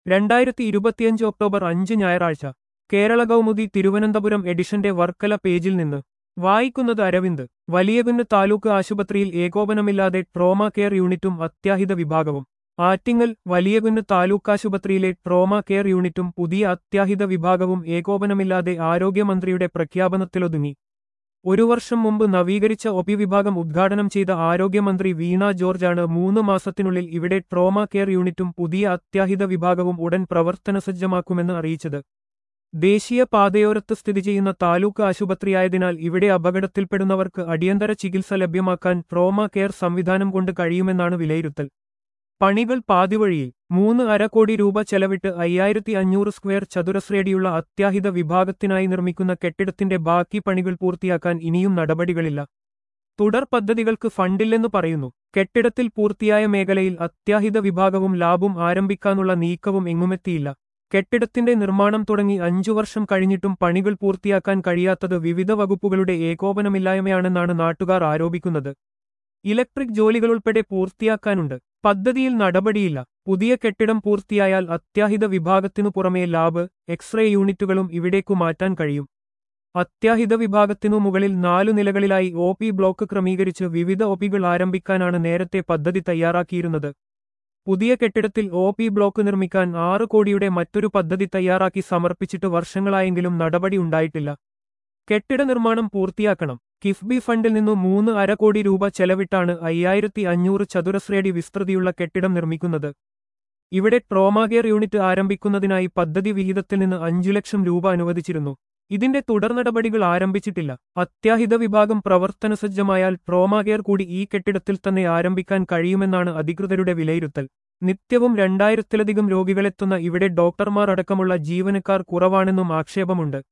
രണ്ടായിരത്തി ഇരുപത്തിയഞ്ച് ഒക്ടോബർ അഞ്ച് ഞായറാഴ്ച കേരള കൗമുദി തിരുവനന്തപുരം എഡിഷന്റെ വർക്കല പേജിൽ നിന്ന് വായിക്കുന്നത് അരവിന്ദ് വലിയകുന്ന് താലൂക്ക് ആശുപത്രിയിൽ ഏകോപനമില്ലാതെ ട്രോമ കെയർ യൂണിറ്റും അത്യാഹിത വിഭാഗവും ആറ്റിങ്ങൽ വലിയകുന്ന് താലൂക്കാശുപത്രിയിലെ ട്രോമ കെയർ യൂണിറ്റും പുതിയ അത്യാഹിത വിഭാഗവും ഏകോപനമില്ലാതെ ആരോഗ്യമന്ത്രിയുടെ പ്രഖ്യാപനത്തിലൊതുങ്ങി ഒരു വർഷം മുമ്പ് നവീകരിച്ച ഒപി വിഭാഗം ഉദ്ഘാടനം ചെയ്ത ആരോഗ്യമന്ത്രി വീണ ജോർജാണ് മൂന്ന് മാസത്തിനുള്ളിൽ ഇവിടെ ട്രോമ കെയർ യൂണിറ്റും പുതിയ അത്യാഹിത വിഭാഗവും ഉടൻ പ്രവർത്തനസജ്ജമാക്കുമെന്ന് അറിയിച്ചത് ദേശീയ പാതയോരത്ത് സ്ഥിതി ചെയ്യുന്ന താലൂക്ക് ആശുപത്രിയായതിനാൽ ഇവിടെ അപകടത്തിൽപ്പെടുന്നവർക്ക് അടിയന്തര ചികിത്സ ലഭ്യമാക്കാൻ ട്രോമ കെയർ സംവിധാനം കൊണ്ട് കഴിയുമെന്നാണ് വിലയിരുത്തൽ പണികൾ പാതിവഴിയിൽ മൂന്ന് അര കോടി രൂപ ചെലവിട്ട് അയ്യായിരത്തി അഞ്ഞൂറ് സ്ക്വയർ ചതുരശ്രേടിയുള്ള അത്യാഹിത വിഭാഗത്തിനായി നിർമ്മിക്കുന്ന കെട്ടിടത്തിന്റെ ബാക്കി പണികൾ പൂർത്തിയാക്കാൻ ഇനിയും നടപടികളില്ല തുടർ പദ്ധതികൾക്ക് ഫണ്ടില്ലെന്ന് പറയുന്നു കെട്ടിടത്തിൽ പൂർത്തിയായ മേഖലയിൽ അത്യാഹിത വിഭാഗവും ലാബും ആരംഭിക്കാനുള്ള നീക്കവും എങ്ങുമെത്തിയില്ല കെട്ടിടത്തിന്റെ നിർമ്മാണം തുടങ്ങി അഞ്ചു വർഷം കഴിഞ്ഞിട്ടും പണികൾ പൂർത്തിയാക്കാൻ കഴിയാത്തത് വിവിധ വകുപ്പുകളുടെ ഏകോപനമില്ലായ്മയാണെന്നാണ് നാട്ടുകാർ ആരോപിക്കുന്നത് ഇലക്ട്രിക് ജോലികളുൾപ്പെടെ പൂർത്തിയാക്കാനുണ്ട് പദ്ധതിയിൽ നടപടിയില്ല പുതിയ കെട്ടിടം പൂർത്തിയായാൽ അത്യാഹിത വിഭാഗത്തിനു പുറമെ ലാബ് എക്സ്റേ യൂണിറ്റുകളും ഇവിടേക്കു മാറ്റാൻ കഴിയും അത്യാഹിത വിഭാഗത്തിനു മുകളിൽ നാലു നിലകളിലായി ഒ പി ബ്ലോക്ക് ക്രമീകരിച്ച് വിവിധ ഒപികൾ ആരംഭിക്കാനാണ് നേരത്തെ പദ്ധതി തയ്യാറാക്കിയിരുന്നത് പുതിയ കെട്ടിടത്തിൽ ഒ പി ബ്ലോക്ക് നിർമ്മിക്കാൻ ആറ് കോടിയുടെ മറ്റൊരു പദ്ധതി തയ്യാറാക്കി സമർപ്പിച്ചിട്ട് വർഷങ്ങളായെങ്കിലും നടപടി ഉണ്ടായിട്ടില്ല കെട്ടിട നിർമ്മാണം പൂർത്തിയാക്കണം കിഫ്ബി ഫണ്ടിൽ നിന്നു മൂന്ന് അര കോടി രൂപ ചെലവിട്ടാണ് അയ്യായിരത്തി അഞ്ഞൂറ് ചതുരശ്രേടി വിസ്തൃതിയുള്ള കെട്ടിടം നിർമ്മിക്കുന്നത് ഇവിടെ ട്രോമാകെയർ യൂണിറ്റ് ആരംഭിക്കുന്നതിനായി പദ്ധതി വിഹിതത്തിൽ നിന്ന് അഞ്ചു ലക്ഷം രൂപ അനുവദിച്ചിരുന്നു ഇതിന്റെ തുടർ നടപടികൾ ആരംഭിച്ചിട്ടില്ല അത്യാഹിത വിഭാഗം പ്രവർത്തനസജ്ജമായാൽ ട്രോമാകെയർ കൂടി ഈ കെട്ടിടത്തിൽ തന്നെ ആരംഭിക്കാൻ കഴിയുമെന്നാണ് അധികൃതരുടെ വിലയിരുത്തൽ നിത്യവും രണ്ടായിരത്തിലധികം രോഗികളെത്തുന്ന ഇവിടെ ഡോക്ടർമാർ അടക്കമുള്ള ജീവനക്കാർ കുറവാണെന്നും ആക്ഷേപമുണ്ട്